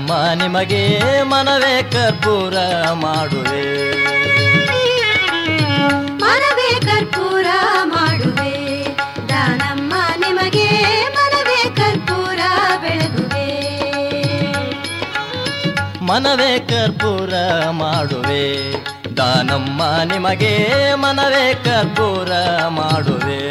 ಅಮ್ಮ ನಿಮಗೆ ಮನವೇ ಕರ್ಪೂರ ಮಾಡುವೆ ಮನವೇ ಕರ್ಪೂರ ಮಾಡುವೆ ದಾನಮ್ಮ ನಿಮಗೆ ಮನವೇ ಕರ್ಪೂರ ಬೆಳಗುವೆ ಮನವೇ ಕರ್ಪೂರ ಮಾಡುವೆ ದಾನಮ್ಮ ನಿಮಗೆ ಮನವೇ ಕರ್ಪೂರ ಮಾಡುವೆ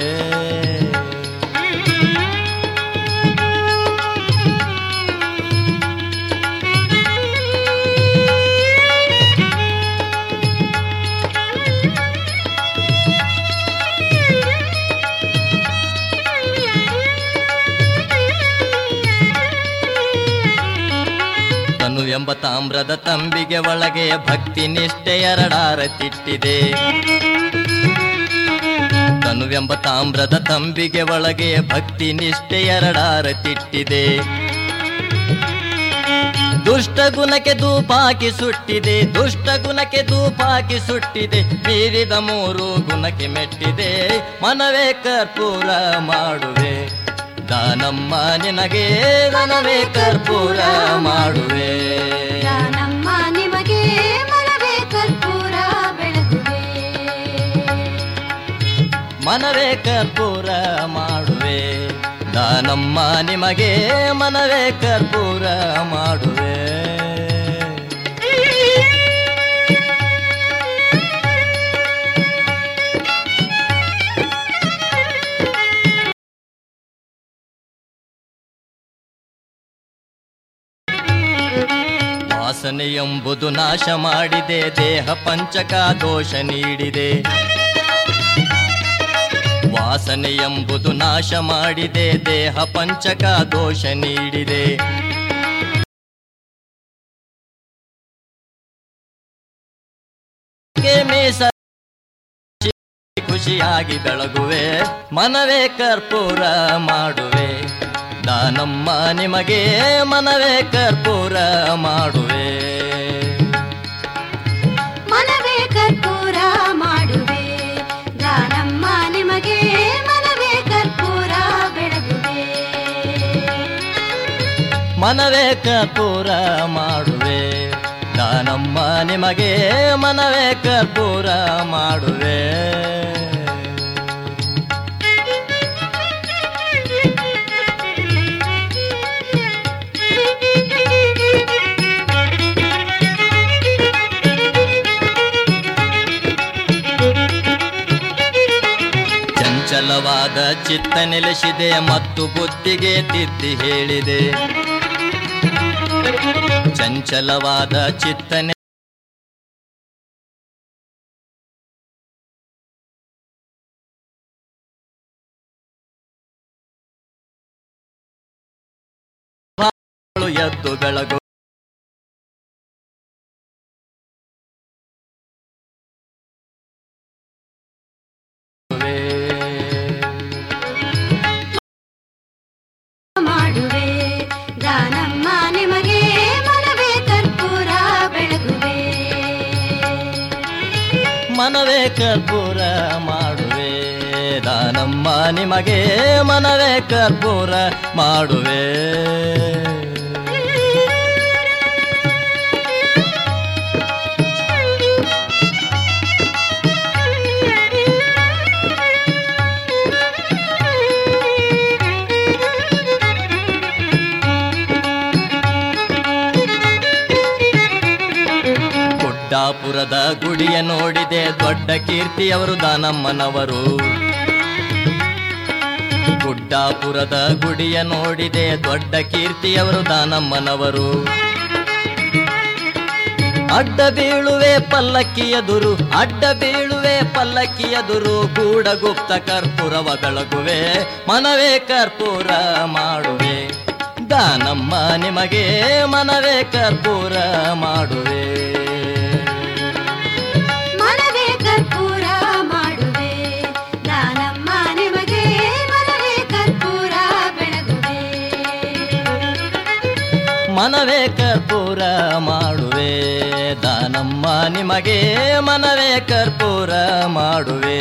ತನು ಎಂಬ ತಾಮ್ರದ ತಂಬಿಗೆ ಒಳಗೆ ಭಕ್ತಿ ನಿಷ್ಠೆ ಎರಡಾರತಿಟ್ಟಿದೆ ತನುವೆಂಬ ತಾಮ್ರದ ತಂಬಿಗೆ ಒಳಗೆ ಭಕ್ತಿ ನಿಷ್ಠೆ ಎರಡಾರತಿಟ್ಟಿದೆ ದುಷ್ಟ ಗುಣಕ್ಕೆ ಧೂಪಾಕಿ ಸುಟ್ಟಿದೆ ದುಷ್ಟ ಗುಣಕ್ಕೆ ಧೂಪಾಕಿ ಸುಟ್ಟಿದೆ ಮೀರಿದ ಮೂರು ಗುಣಕ್ಕೆ ಮೆಟ್ಟಿದೆ ಮನವೇ ಕರ್ಪೂರ ಮಾಡುವೆ ದಾನಮ್ಮ ನಿನಗೆ ಮನವೇ ಕರ್ಪೂರ ಮಾಡುವೆ ದಾನಮ್ಮ ನಿಮಗೆ ಮನವೇ ಕರ್ಪೂರ ಬೆಳಗುವೆ ಮನವೇ ಕರ್ಪೂರ ಮಾಡುವೆ ದಾನಮ್ಮ ನಿಮಗೆ ಮನವೇ ಕರ್ಪೂರ ಮಾಡುವೆ ವಾಸನೆ ಎಂಬುದು ನಾಶ ಮಾಡಿದೆ ದೇಹ ಪಂಚಕ ದೋಷ ನೀಡಿದೆ ವಾಸನೆ ಎಂಬುದು ನಾಶ ಮಾಡಿದೆ ದೇಹ ಪಂಚಕ ದೋಷ ನೀಡಿದೆ ಗೆ ಮೀಸ ಖುಷಿಯಾಗಿ ಬೆಳಗುವೆ ಮನವೇ ಕರ್ಪೂರ ಮಾಡುವೆ ದಾನಮ್ಮ ನಿಮಗೆ ಮನವೇ ಕರ್ಪೂರ ಮಾಡುವೆ ಮನವೇ ಕರ್ಪೂರ ಮಾಡುವೆ ದಾನಮ್ಮ ನಿಮಗೆ ಮನವೇ ಕರ್ಪೂರ ಬೆಳಗುವೆ ಮನವೇ ಕರ್ಪೂರ ಮಾಡುವೆ ದಾನಮ್ಮ ನಿಮಗೆ ಮನವೇ ಕರ್ಪೂರ ಮಾಡುವೆ ಚಂಚಲವಾದ ಚಿತ್ತ ನೆಲೆಸಿದೆ ಮತ್ತು ಬುದ್ಧಿಗೆ ತಿದ್ದಿ ಹೇಳಿದೆ ಚಂಚಲವಾದ ಚಿತ್ತನೆ ಎದ್ದು ಬೆಳಗು ಮಾಡುವೆ ದಾನಮ್ಮ ನಿಮಗೆ ಮನವೇ ಕರ್ಪೂರ ಬೆಳಗುವೆ ಮನವೇ ಕರ್ಪೂರ ಮಾಡುವೆ ದಾನಮ್ಮ ನಿಮಗೆ ಮನವೇ ಕರ್ಪೂರ ಮಾಡುವೆ ಗುಡ್ಡಾಪುರದ ಗುಡಿಯ ನೋಡಿದೆ ದೊಡ್ಡ ಕೀರ್ತಿಯವರು ದಾನಮ್ಮನವರು ಗುಡ್ಡಾಪುರದ ಗುಡಿಯ ನೋಡಿದೆ ದೊಡ್ಡ ಕೀರ್ತಿಯವರು ದಾನಮ್ಮನವರು ಅಡ್ಡ ಬೀಳುವೆ ಪಲ್ಲಕ್ಕಿಯದುರು ಅಡ್ಡ ಬೀಳುವೆ ಪಲ್ಲಕ್ಕಿಯದುರು ಗೂಢ ಗುಪ್ತ ಕರ್ಪೂರವ ಬೆಳಗುವೆ ಮನವೇ ಕರ್ಪೂರ ಮಾಡುವೆ ದಾನಮ್ಮ ನಿಮಗೆ ಮನವೇ ಕರ್ಪೂರ ಮಾಡುವೆ ಮನವೇ ಕರ್ಪೂರ ಮಾಡುವೆ ದಾನಮ್ಮ ನಿಮಗೆ ಮನವೇ ಕರ್ಪೂರ ಬೆಳಗುವೆ ಮನವೇ ಕರ್ಪೂರ ಮಾಡುವೆ ದಾನಮ್ಮ ನಿಮಗೆ ಮನವೇ ಕರ್ಪೂರ ಮಾಡುವೆ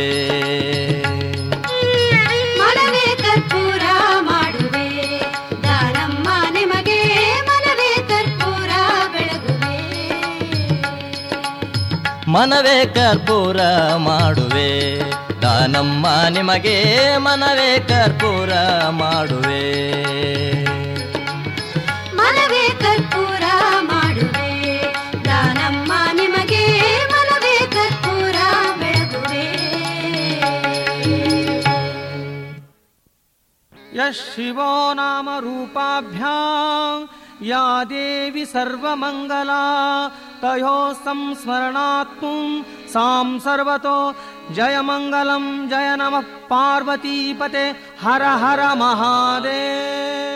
ಮನವೇ ಕರ್ಪೂರ ಮಾಡುವೆ ದಾನಮ್ಮ ನಿಮಗೆ ಮನವೇ ಕರ್ಪೂರ ಮನವೇ ಕರ್ಪೂರ ಮಾಡುವೆ ದಾನಮ್ಮ ನಿಮಗೆ ಮನವೇ ಕರ್ಪೂರ ಮಾಡುವೆ ಮನವೇ ಕರ್ಪೂರ ಮಾಡುವೆ ದಾನಮ್ಮ ನಿಮಗೆ ಮನವೇ ಕರ್ಪೂರ ಬೆಳಗುವೆ यः शिवो नाम रूपाभ्याम् या देवी सर्वमङ्गला तयोः संस्मरणात्तुं सां सर्वतो जयमङ्गलं जय नमः पार्वतीपते हर हर महादेव